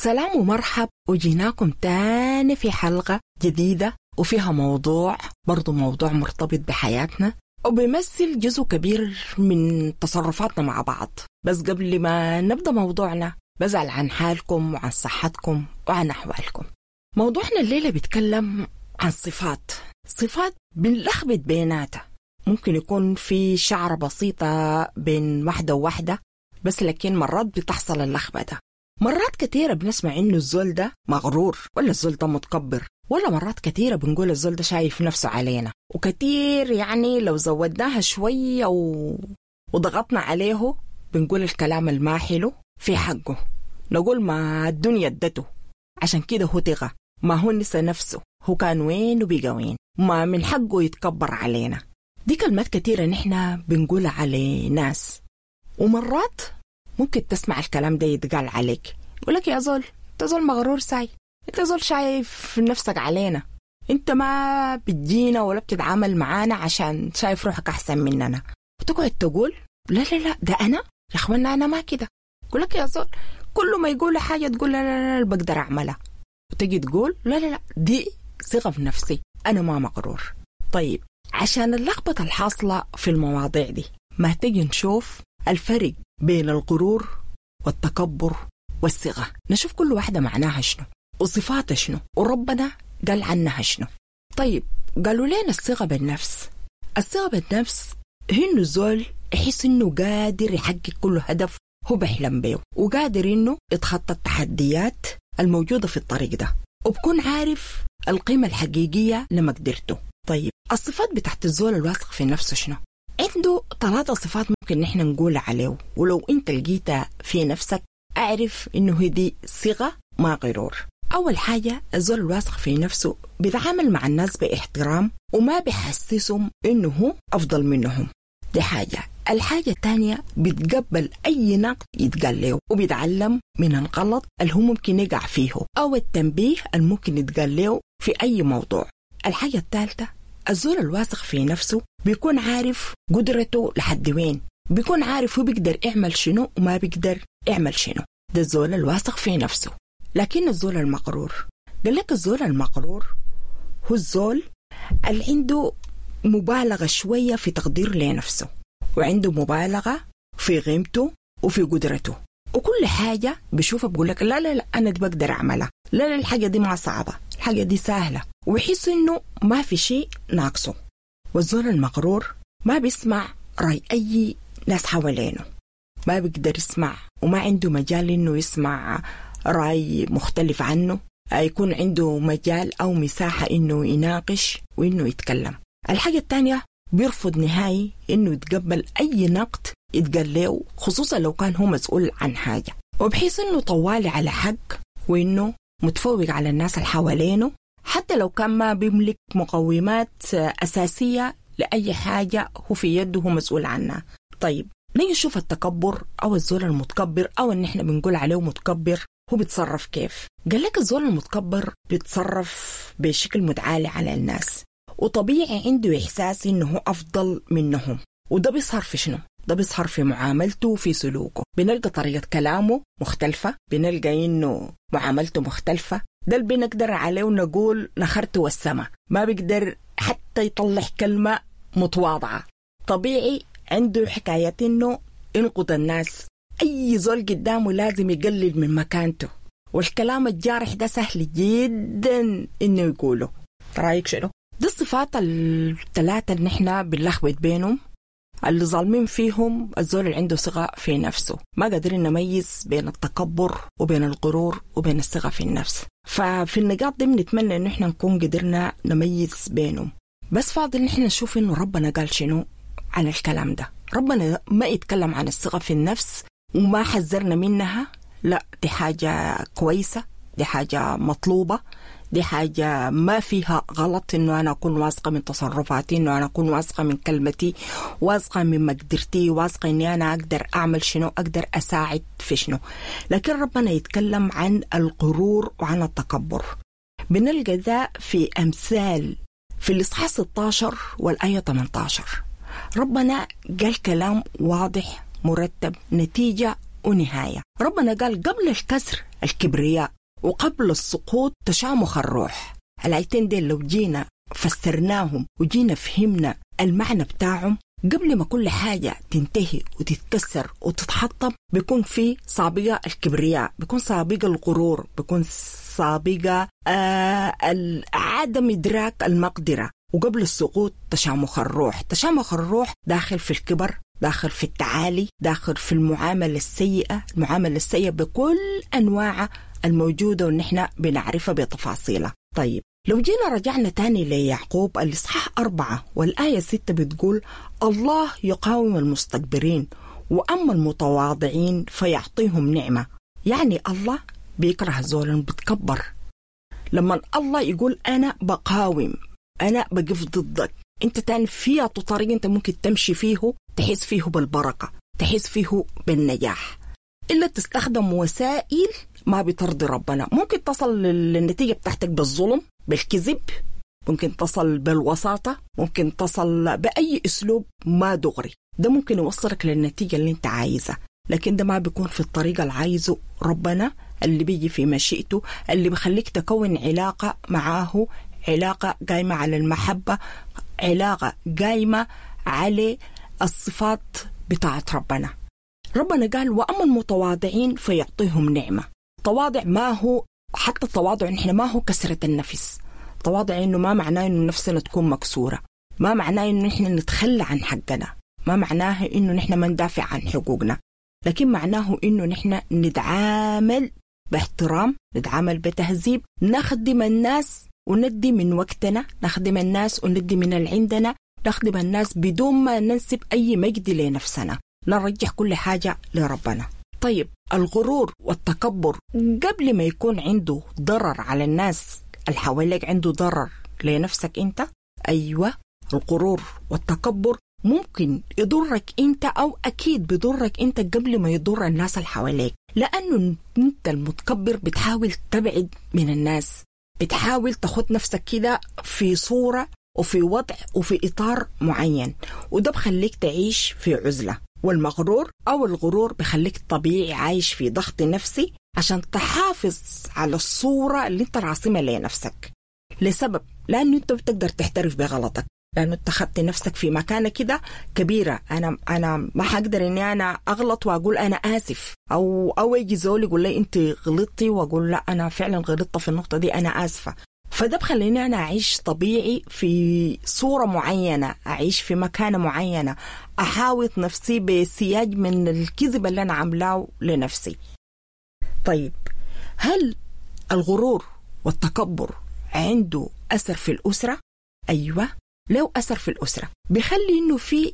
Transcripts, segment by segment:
سلام ومرحب وجيناكم تاني في حلقة جديدة وفيها موضوع برضو موضوع مرتبط بحياتنا وبيمثل جزء كبير من تصرفاتنا مع بعض بس قبل ما نبدأ موضوعنا بزعل عن حالكم وعن صحتكم وعن أحوالكم موضوعنا الليلة بيتكلم عن صفات صفات بنلخبط بيناتها ممكن يكون في شعرة بسيطة بين واحدة وواحدة بس لكن مرات بتحصل اللخبطة مرات كثيرة بنسمع إنه الزول ده مغرور ولا الزول ده متكبر ولا مرات كثيرة بنقول الزول ده شايف نفسه علينا وكثير يعني لو زودناها شوية و... وضغطنا عليه بنقول الكلام الماحلو في حقه نقول ما الدنيا ادته عشان كده هو طغى ما هو نسى نفسه هو كان وين وبقى وين ما من حقه يتكبر علينا دي كلمات كثيرة نحن بنقولها على ناس ومرات ممكن تسمع الكلام ده يتقال عليك يقول لك يا زول انت زول مغرور ساي انت زول شايف نفسك علينا انت ما بتجينا ولا بتتعامل معانا عشان شايف روحك احسن مننا وتقعد تقول لا لا لا ده انا يا اخوانا انا ما كده يقول لك يا زول كل ما يقول حاجه تقول لا لا لا بقدر اعملها وتجي تقول لا لا لا دي ثقه في نفسي انا ما مغرور طيب عشان اللخبطه الحاصله في المواضيع دي ما تجي نشوف الفرق بين الغرور والتكبر والصغة نشوف كل واحدة معناها شنو وصفاتها شنو وربنا قال عنها شنو طيب قالوا لنا الصغة بالنفس الصغة بالنفس هي انه الزول يحس انه قادر يحقق كل هدف هو بيحلم بيه وقادر انه يتخطى التحديات الموجودة في الطريق ده وبكون عارف القيمة الحقيقية لمقدرته طيب الصفات بتاعت الزول الواثق في نفسه شنو عنده ثلاثة صفات ممكن نحن نقول عليه ولو انت لقيتها في نفسك اعرف انه هدي صيغة ما غرور أول حاجة الزول الواثق في نفسه بيتعامل مع الناس باحترام وما بيحسسهم إنه هو أفضل منهم دي حاجة الحاجة الثانية بيتقبل أي نقد يتقال له وبيتعلم من الغلط اللي هو ممكن يقع فيه أو التنبيه اللي ممكن يتقال له في أي موضوع الحاجة الثالثة الزول الواثق في نفسه بيكون عارف قدرته لحد وين بيكون عارف هو بيقدر يعمل شنو وما بيقدر يعمل شنو ده الزول الواثق في نفسه لكن الزول المغرور قال لك الزول المغرور هو الزول اللي عنده مبالغة شوية في تقدير لنفسه وعنده مبالغة في قيمته وفي قدرته وكل حاجة بيشوفها بقول لك لا لا لا أنا دي بقدر أعملها لا لا الحاجة دي ما صعبة الحاجة دي سهلة ويحس إنه ما في شيء ناقصه والزول المغرور ما بيسمع رأي أي ناس حوالينه ما بيقدر يسمع وما عنده مجال إنه يسمع رأي مختلف عنه يكون عنده مجال أو مساحة إنه يناقش وإنه يتكلم الحاجة الثانية بيرفض نهائي إنه يتقبل أي نقد يتقال له خصوصا لو كان هو مسؤول عن حاجة وبحيث إنه طوالي على حق وإنه متفوق على الناس اللي حوالينه حتى لو كان ما بيملك مقومات أساسية لأي حاجة هو في يده هو مسؤول عنها طيب نيجي نشوف التكبر أو الزول المتكبر أو إن إحنا بنقول عليه متكبر هو بيتصرف كيف قال لك الزول المتكبر بيتصرف بشكل متعالي على الناس وطبيعي عنده إحساس إنه هو أفضل منهم وده بيظهر في شنو؟ ده بيظهر في معاملته وفي سلوكه بنلقى طريقة كلامه مختلفة بنلقى إنه معاملته مختلفة ده اللي بنقدر عليه ونقول نخرت والسما ما بيقدر حتى يطلع كلمة متواضعة طبيعي عنده حكاية إنه ينقد الناس أي زول قدامه لازم يقلل من مكانته والكلام الجارح ده سهل جدا إنه يقوله رأيك شنو؟ دي الصفات الثلاثة اللي نحن بنلخبط بينهم اللي ظالمين فيهم الزول اللي عنده ثقة في نفسه ما قادرين نميز بين التكبر وبين الغرور وبين الثقة في النفس ففي النقاط دي بنتمنى ان احنا نكون قدرنا نميز بينهم بس فاضل نحن نشوف انه ربنا قال شنو عن الكلام ده ربنا ما يتكلم عن الثقة في النفس وما حذرنا منها لا دي حاجة كويسة دي حاجة مطلوبة دي حاجة ما فيها غلط إنه أنا أكون واثقة من تصرفاتي إنه أنا أكون واثقة من كلمتي واثقة من مقدرتي واثقة إني أنا أقدر أعمل شنو أقدر أساعد في شنو لكن ربنا يتكلم عن الغرور وعن التكبر بنلقى ذا في أمثال في الإصحاح 16 والآية 18 ربنا قال كلام واضح مرتب نتيجة ونهاية ربنا قال قبل الكسر الكبرياء وقبل السقوط تشامخ الروح الآيتين دي لو جينا فسرناهم وجينا فهمنا المعنى بتاعهم قبل ما كل حاجة تنتهي وتتكسر وتتحطم بيكون في سابقة الكبرياء بيكون سابقة الغرور بيكون سابقة آه عدم إدراك المقدرة وقبل السقوط تشامخ الروح تشامخ الروح داخل في الكبر داخل في التعالي داخل في المعاملة السيئة المعاملة السيئة بكل أنواعها الموجودة ونحن بنعرفها بتفاصيلها طيب لو جينا رجعنا تاني ليعقوب الإصحاح أربعة والآية ستة بتقول الله يقاوم المستكبرين وأما المتواضعين فيعطيهم نعمة يعني الله بيكره الزول بتكبر لما الله يقول أنا بقاوم أنا بقف ضدك أنت تاني في طريق أنت ممكن تمشي فيه تحس فيه بالبركة تحس فيه بالنجاح إلا تستخدم وسائل ما بترضي ربنا ممكن تصل للنتيجة بتاعتك بالظلم بالكذب ممكن تصل بالوساطة ممكن تصل بأي أسلوب ما دغري ده ممكن يوصلك للنتيجة اللي انت عايزها لكن ده ما بيكون في الطريقة اللي عايزه ربنا اللي بيجي في مشيئته اللي بيخليك تكون علاقة معاه علاقة قايمة على المحبة علاقة قايمة على الصفات بتاعت ربنا ربنا قال وأما المتواضعين فيعطيهم نعمة التواضع ما هو حتى التواضع نحن ما هو كسرة النفس التواضع انه ما معناه انه نفسنا تكون مكسورة ما معناه انه نحن نتخلى عن حقنا ما معناه انه نحن ما ندافع عن حقوقنا لكن معناه انه نحن نتعامل باحترام نتعامل بتهذيب نخدم الناس وندي من وقتنا نخدم الناس وندي من اللي عندنا نخدم الناس بدون ما ننسب أي مجد لنفسنا نرجح كل حاجة لربنا طيب الغرور والتكبر قبل ما يكون عنده ضرر على الناس اللي حواليك عنده ضرر لنفسك انت ايوه الغرور والتكبر ممكن يضرك انت او اكيد بيضرك انت قبل ما يضر الناس اللي حواليك لانه انت المتكبر بتحاول تبعد من الناس بتحاول تاخد نفسك كده في صوره وفي وضع وفي اطار معين وده بخليك تعيش في عزله والمغرور أو الغرور بخليك طبيعي عايش في ضغط نفسي عشان تحافظ على الصورة اللي انت راسمها لنفسك لسبب لأنه انت بتقدر تحترف بغلطك لأنه انت خدت نفسك في مكانة كده كبيرة أنا أنا ما حقدر إني أنا أغلط وأقول أنا آسف أو أو يجي زول يقول لي أنت غلطتي وأقول لا أنا فعلا غلطت في النقطة دي أنا آسفة فده بخليني أنا أعيش طبيعي في صورة معينة أعيش في مكانة معينة أحاوط نفسي بسياج من الكذب اللي أنا عاملاه لنفسي طيب هل الغرور والتكبر عنده أثر في الأسرة؟ أيوة له أثر في الأسرة بيخلي إنه في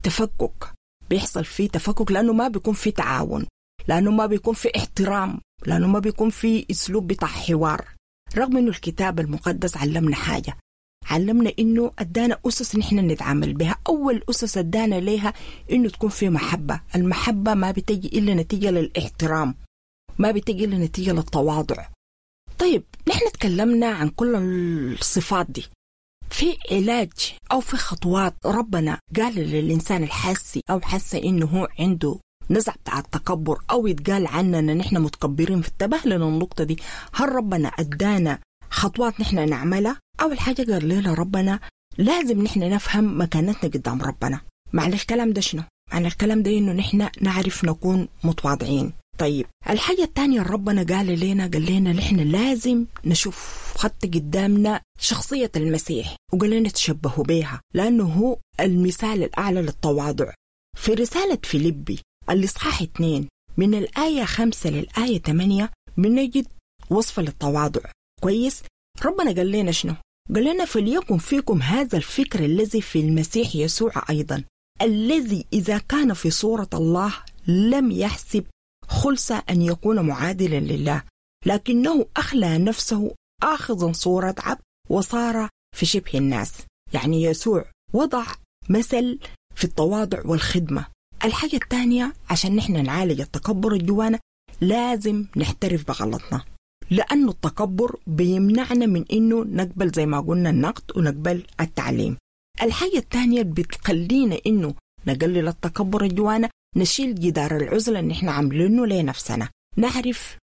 تفكك بيحصل فيه تفكك لأنه ما بيكون في تعاون لأنه ما بيكون في احترام لأنه ما بيكون في أسلوب بتاع حوار رغم انه الكتاب المقدس علمنا حاجه علمنا انه ادانا اسس نحن نتعامل بها اول اسس ادانا ليها انه تكون في محبه المحبه ما بتجي الا نتيجه للاحترام ما بتجي الا نتيجه للتواضع طيب نحن تكلمنا عن كل الصفات دي في علاج او في خطوات ربنا قال للانسان الحاسي او حاسه انه هو عنده نزع بتاع التكبر او يتقال عننا نحن متكبرين فانتبه لنا النقطه دي هل ربنا ادانا خطوات نحن نعملها اول حاجه قال لنا ربنا لازم نحن نفهم مكانتنا قدام ربنا معنى الكلام ده شنو معنى الكلام ده انه نحن نعرف نكون متواضعين طيب الحاجة الثانية ربنا قال لنا قال لنا نحن لازم نشوف خط قدامنا شخصية المسيح وقال لنا تشبهوا بها لأنه هو المثال الأعلى للتواضع في رسالة فيليبي الإصحاح 2 من الآية 5 للآية 8 بنجد وصفة للتواضع كويس ربنا قال لنا شنو قال لنا فليكن فيكم هذا الفكر الذي في المسيح يسوع أيضا الذي إذا كان في صورة الله لم يحسب خلصة أن يكون معادلا لله لكنه أخلى نفسه آخذا صورة عبد وصار في شبه الناس يعني يسوع وضع مثل في التواضع والخدمة الحاجة الثانية عشان نحن نعالج التكبر الجوانا لازم نحترف بغلطنا لأنه التكبر بيمنعنا من إنه نقبل زي ما قلنا النقد ونقبل التعليم الحاجة الثانية بتخلينا إنه نقلل التكبر الجوانا نشيل جدار العزلة اللي احنا عاملينه لنفسنا نعرف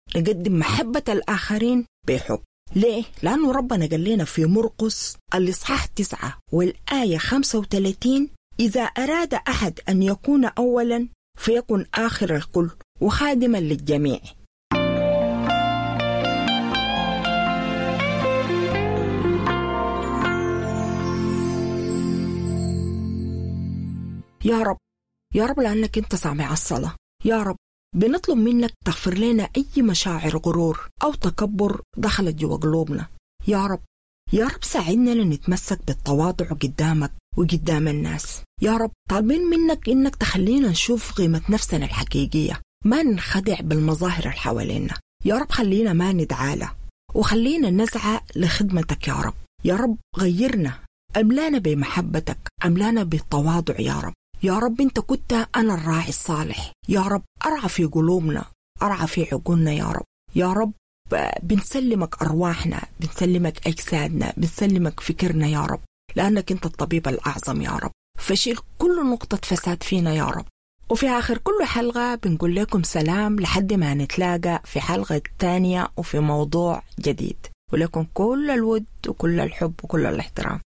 نقدم محبة الآخرين بحب ليه؟ لأنه ربنا قال لنا في مرقس الإصحاح تسعة والآية 35 إذا أراد أحد أن يكون أولا فيكن آخر الكل وخادما للجميع يا رب يا رب لأنك أنت سامع الصلاة يا رب بنطلب منك تغفر لنا أي مشاعر غرور أو تكبر دخلت جوا قلوبنا يا رب يا رب ساعدنا لنتمسك بالتواضع قدامك وقدام الناس يا رب طالبين منك إنك تخلينا نشوف قيمة نفسنا الحقيقية ما ننخدع بالمظاهر اللي حوالينا يا رب خلينا ما ندعالى وخلينا نسعى لخدمتك يا رب يا رب غيرنا أملانا بمحبتك أملانا بالتواضع يا رب يا رب انت كنت انا الراعي الصالح يا رب ارعى في قلوبنا ارعى في عقولنا يا رب يا رب بنسلمك ارواحنا بنسلمك اجسادنا بنسلمك فكرنا يا رب لانك انت الطبيب الاعظم يا رب فشيل كل نقطة فساد فينا يا رب وفي آخر كل حلقة بنقول لكم سلام لحد ما نتلاقى في حلقة تانية وفي موضوع جديد ولكم كل الود وكل الحب وكل الاحترام